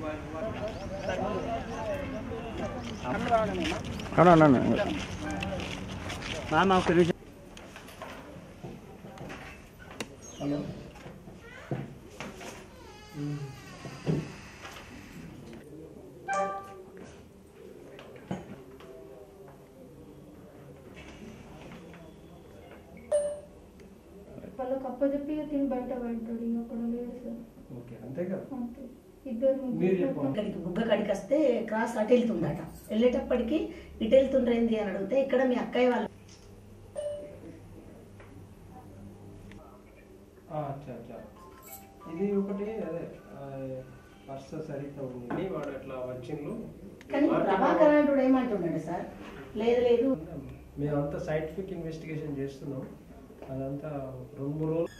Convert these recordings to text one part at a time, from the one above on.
అవునా మామ ఒక నిమిషం వాళ్ళకి అప్పచెప్పి ఇక తిని బయట పడ్డాడు ఇక అక్కడ లేడు సార్ ఓకే అంతే కదా అంతే ఇద్దరు మీరు చెప్పండి ఇక్కడికి బుగ్గ కాడికి వస్తే క్రాస్ అటు వెళ్తుందట వెళ్ళేటప్పటికి ఇటు వెళ్తుండ్రేంది అని అడిగితే ఇక్కడ మీ అక్కయ్య వాళ్ళు ఆ, అచ్చా అచ్చా ఇది ఒకటి అదే పర్స్ సరిగ్గా ఉంది వాడు అట్లా వచ్చిండ్రు కానీ ప్రభాకర్ అంటుడు ఏమంటున్నాడు సార్ లేదు లేదు మేమంతా సైంటిఫిక్ ఇన్వెస్టిగేషన్ చేస్తున్నాం అదంతా రెండు మూడు రోజులు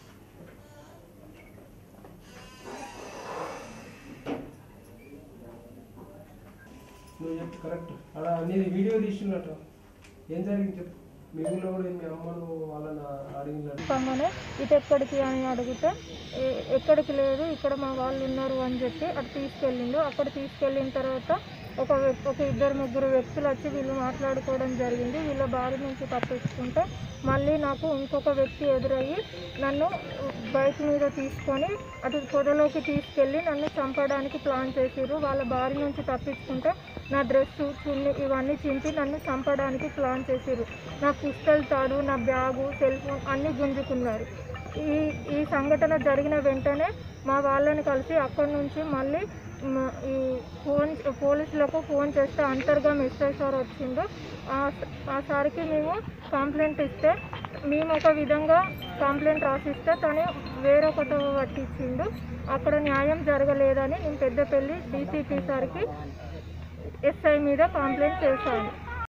నువ్వు చెప్పు కరెక్ట్ అలా నీది వీడియో తీస్తున్నట్టు ఏం జరిగింది చెప్పు మీ ఊళ్ళో కూడా మీ అమ్మను వాళ్ళని అడిగినట్టు చెప్పగానే ఇటు ఎక్కడికి అని అడిగితే "ఏ- ఎక్కడికి లేదు ఇక్కడ మా వాళ్ళు ఉన్నారు అని చెప్పి అటు తీసుకెళ్ళిండు అక్కడ తీసుకెళ్ళిన తర్వాత ఒక వ్యక్తి ఒక ఇద్దరు ముగ్గురు వ్యక్తులు వచ్చి వీళ్ళు మాట్లాడుకోవడం జరిగింది వీళ్ళ బారి నుంచి తప్పించుకుంటే మళ్ళీ నాకు ఇంకొక వ్యక్తి ఎదురయ్యి నన్ను బైక్ మీద తీసుకొని అటు పొదలోకి తీసుకెళ్ళి నన్ను చంపడానికి ప్లాన్ చేసిర్రు వాళ్ళ బారి నుంచి తప్పించుకుంటే నా డ్రెస్ చున్ని ఇవన్నీ చింపి నన్ను చంపడానికి ప్లాన్ చేసిర్రు నా పిస్టల్ తాడు నా బ్యాగు సెల్ ఫోన్ అన్నీ గుంజుకున్నారు ఈ ఈ సంఘటన జరిగిన వెంటనే మా వాళ్ళని కలిసి అక్కడి నుంచి మళ్ళీ మ- ఈ ఫోన్ పోలీసులకు ఫోన్ చేస్తే అంతర్గం ఎస్ఐ సార్ వచ్చిండు ఆ స- ఆ సార్కి మేము కంప్లైంట్ ఇస్తే మేము ఒక విధంగా కంప్లైంట్ రాసిస్తే తను వేరొకటి పట్టించిండు అక్కడ న్యాయం జరగలేదని నేను పెద్దపల్లి డీసీపీ సార్కి ఎస్ఐ మీద కంప్లైంట్ చేశాను